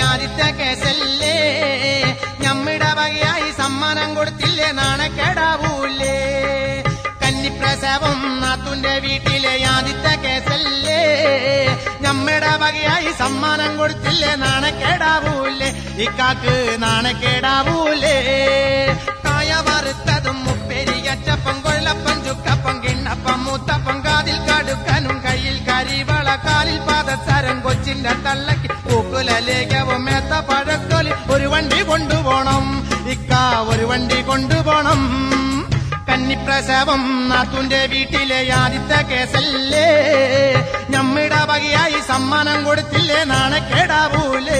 ആദ്യത്തെ കേസല്ലേ ഞമ്മിടെ വകയായി സമ്മാനം കൊടുത്തില്ലേ നാണക്കേടാവൂലേ കന്നിപ്രസവം നാത്തുന്റെ വീട്ടിലെ ആദ്യത്തെ കേസല്ലേ ഞമ്മയുടെ വകയായി സമ്മാനം കൊടുത്തില്ലേ നാണക്കേടാവൂലേ ഇക്കാക്ക് നാണക്കേടാവൂലേ കായ വറുത്തതും മുപ്പേരിയച്ചപ്പം കൊള്ളപ്പം ചുക്കപ്പം കിണ്ണപ്പം മൂത്തപ്പം കാതിൽ കടുക്കനും കയ്യിൽ കരിവള കാലിൽ പാദസരം കൊച്ചിന്റെ തള്ളക്ക് പൂക്കുലലേഖവും മേത്ത പഴക്കൊലി ഒരു വണ്ടി കൊണ്ടുപോണം ഇക്ക ഒരു വണ്ടി കൊണ്ടുപോണം കന്നിപ്രസവം നാത്തുന്റെ വീട്ടിലെ ആദ്യത്തെ കേസല്ലേ ഞമ്മിടെ വകയായി സമ്മാനം കൊടുത്തില്ലേ നാണക്കേടാവൂലേ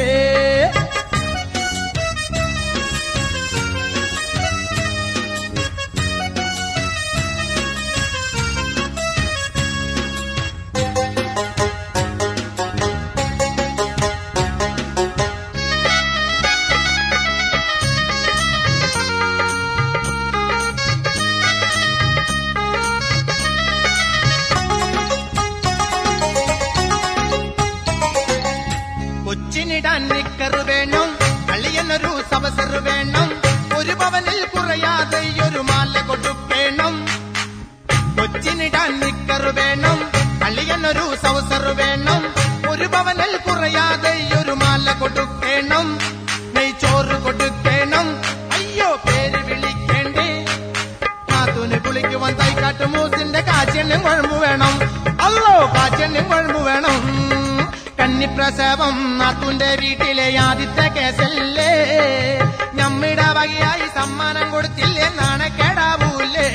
കൊച്ചിനിടാൻ നിക്കറ് വേണം അളിയനൊരു സവസറ് വേണം ഒരു പവനിൽ കുറയാതെ ഒരു മാല കൊടുക്കേണം കൊച്ചിനിടാൻ നിക്കറ് വേണം അളിയനൊരു സവസറ് വേണം ഒരു പവനിൽ കുറയാതെ ഒരു മാല കൊടുക്കേണം നെയ്ച്ചോറ് കൊടുക്കേണം അയ്യോ പേര് വിളിക്കേണ്ടേ നാത്തൂന് കുളിക്കുവാൻ തൈക്കാട്ട് മൂസിന്റെ കാച്ചെണ്ണും കുഴമ്പ് വേണം അല്ലോ കാച്ചെണ്ണും കുഴമ്പ് വേണം കന്നിപ്രസവം നാത്തൂന്റെ വീട്ടിലെ ആദ്യത്തെ കേസല്ലേ ഞമ്മിടെ വകയായി സമ്മാനം കൊടുത്തില്ലേ നാണക്കേടാവൂലേ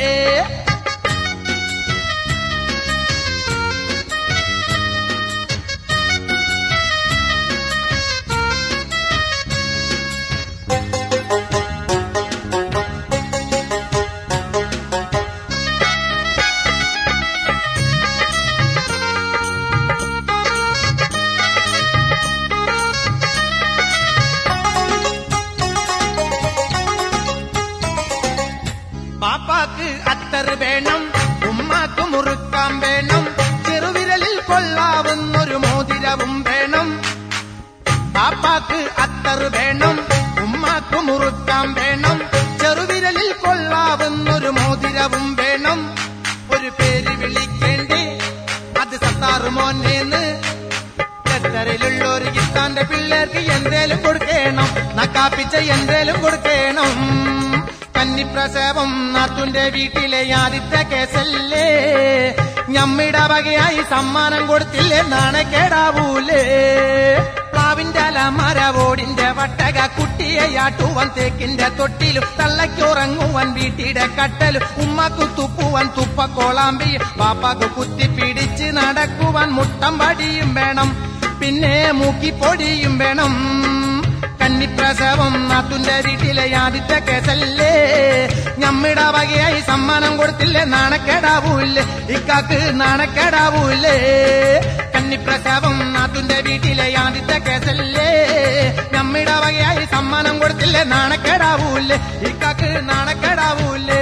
പാപ്പാക്ക് അത്തറ് വേണം ഉമ്മാക്ക് മുറുക്കാൻ വേണം ചെറുവിരലിൽ കൊള്ളാവുന്നൊരു മോതിരവും വേണം പാപ്പാക്ക് അത്തറ് വേണം ഉമ്മാക്ക് മുറുക്കാൻ വേണം ചെറുവിരലിൽ കൊള്ളാവുന്നൊരു മോതിരവും വേണം ഒരു പേര് വിളിക്കേണ്ടേ അത് സത്താറ് മോന്നേന്ന് ഖത്തറിലുള്ള ഒരു ഗിത്താന്റെ പിള്ളേർക്ക് എന്തേലും കൊടുക്കണം നക്കാപ്പിച്ച എന്തേലും കൊടുക്കണം കന്നിപ്രസവം നാത്തുന്റെ വീട്ടിലെ ആദ്യത്തെ കേസല്ലേ ഞമ്മിടെ വകയായി സമ്മാനം കൊടുത്തില്ലേ നാണക്കേടാവൂലേ പ്ലാവിന്റെ അലമരവോടിന്റെ വട്ടക കുട്ടിയെ ആട്ടുവാൻ തേക്കിന്റെ തൊട്ടിലും തള്ളയ്ക്കുറങ്ങുവാൻ വീട്ടിയുടെ കട്ടലും ഉമ്മക്ക് തുപ്പുവാൻ തുപ്പക്കോളാമ്പിയും പാപ്പാക്ക് കുത്തിപ്പിടിച്ച് നടക്കുവാൻ മുട്ടം വടിയും വേണം പിന്നെ മൂക്കിപ്പൊടിയും വേണം കന്നിപ്രസവം നാത്തുന്റെ വീട്ടിലെ ആദ്യത്തെ കേസല്ലേ ഞമ്മിടെ വകയായി സമ്മാനം കൊടുത്തില്ലേ നാണക്കേടാവൂല്ലേ ഇക്കാക്ക് നാണക്കേടാവൂല്ലേ കന്നിപ്രസവം നാത്തുന്റെ വീട്ടിലെ ആദ്യത്തെ കേസല്ലേ ഞമ്മിടെ വകയായി സമ്മാനം കൊടുത്തില്ലേ നാണക്കേടാവൂല്ലേ ഇക്കാക്ക് നാണക്കേടാവൂല്ലേ